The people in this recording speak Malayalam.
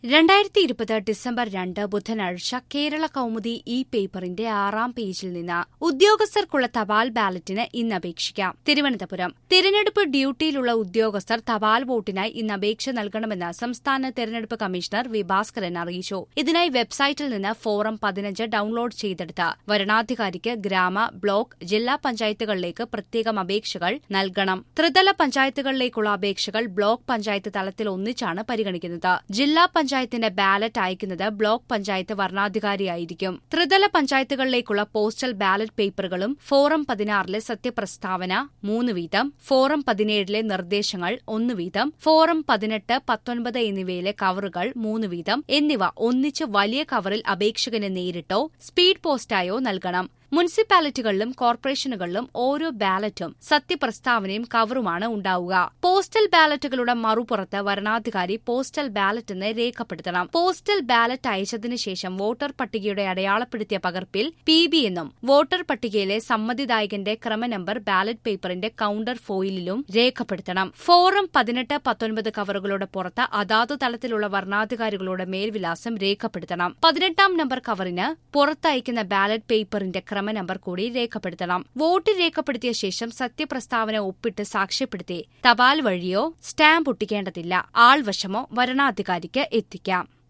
രണ്ടായിരത്തി ഇരുപത് ഡിസംബർ രണ്ട് ബുധനാഴ്ച കേരള കൗമുദി ഇ പേപ്പറിന്റെ ആറാം പേജിൽ നിന്ന് ഉദ്യോഗസ്ഥർക്കുള്ള തപാൽ ബാലറ്റിന് ഇന്ന് അപേക്ഷിക്കാം തിരുവനന്തപുരം തിരഞ്ഞെടുപ്പ് ഡ്യൂട്ടിയിലുള്ള ഉദ്യോഗസ്ഥർ തപാൽ വോട്ടിനായി ഇന്ന് അപേക്ഷ നൽകണമെന്ന് സംസ്ഥാന തെരഞ്ഞെടുപ്പ് കമ്മീഷണർ വി ഭാസ്കരൻ അറിയിച്ചു ഇതിനായി വെബ്സൈറ്റിൽ നിന്ന് ഫോറം പതിനഞ്ച് ഡൌൺലോഡ് ചെയ്തെടുത്ത് വരണാധികാരിക്ക് ഗ്രാമ ബ്ലോക്ക് ജില്ലാ പഞ്ചായത്തുകളിലേക്ക് പ്രത്യേകം അപേക്ഷകൾ നൽകണം ത്രിതല പഞ്ചായത്തുകളിലേക്കുള്ള അപേക്ഷകൾ ബ്ലോക്ക് പഞ്ചായത്ത് തലത്തിൽ ഒന്നിച്ചാണ് പരിഗണിക്കുന്നത് ജില്ലാ പഞ്ചായത്തിന്റെ ബാലറ്റ് അയക്കുന്നത് ബ്ലോക്ക് പഞ്ചായത്ത് വരണാധികാരിയായിരിക്കും ത്രിതല പഞ്ചായത്തുകളിലേക്കുള്ള പോസ്റ്റൽ ബാലറ്റ് പേപ്പറുകളും ഫോറം പതിനാറിലെ സത്യപ്രസ്താവന മൂന്ന് വീതം ഫോറം പതിനേഴിലെ നിർദ്ദേശങ്ങൾ ഒന്ന് വീതം ഫോറം പതിനെട്ട് പത്തൊൻപത് എന്നിവയിലെ കവറുകൾ മൂന്ന് വീതം എന്നിവ ഒന്നിച്ച് വലിയ കവറിൽ അപേക്ഷകന് നേരിട്ടോ സ്പീഡ് പോസ്റ്റായോ നൽകണം മുനിസിപ്പാലിറ്റികളിലും കോർപ്പറേഷനുകളിലും ഓരോ ബാലറ്റും സത്യപ്രസ്താവനയും കവറുമാണ് ഉണ്ടാവുക പോസ്റ്റൽ ബാലറ്റുകളുടെ മറുപുറത്ത് വരണാധികാരി പോസ്റ്റൽ ബാലറ്റ് എന്ന് രേഖപ്പെടുത്തണം പോസ്റ്റൽ ബാലറ്റ് അയച്ചതിനു ശേഷം വോട്ടർ പട്ടികയുടെ അടയാളപ്പെടുത്തിയ പകർപ്പിൽ പി ബി എന്നും വോട്ടർ പട്ടികയിലെ സമ്മതിദായകന്റെ ക്രമനമ്പർ ബാലറ്റ് പേപ്പറിന്റെ കൌണ്ടർ ഫോയിലിലും രേഖപ്പെടുത്തണം ഫോറം പതിനെട്ട് പത്തൊൻപത് കവറുകളുടെ പുറത്ത് അതാതു തലത്തിലുള്ള വരണാധികാരികളുടെ മേൽവിലാസം രേഖപ്പെടുത്തണം പതിനെട്ടാം നമ്പർ കവറിന് പുറത്തയക്കുന്ന ബാലറ്റ് പേപ്പറിന്റെ ക്രമനമ്പർ കൂടി രേഖപ്പെടുത്തണം വോട്ട് രേഖപ്പെടുത്തിയ ശേഷം സത്യപ്രസ്താവന ഒപ്പിട്ട് സാക്ഷ്യപ്പെടുത്തി തപാൽ വഴിയോ സ്റ്റാമ്പ് ഒട്ടിക്കേണ്ടതില്ല ആൾവശമോ വരണാധികാരിക്ക് എത്തിക്കാം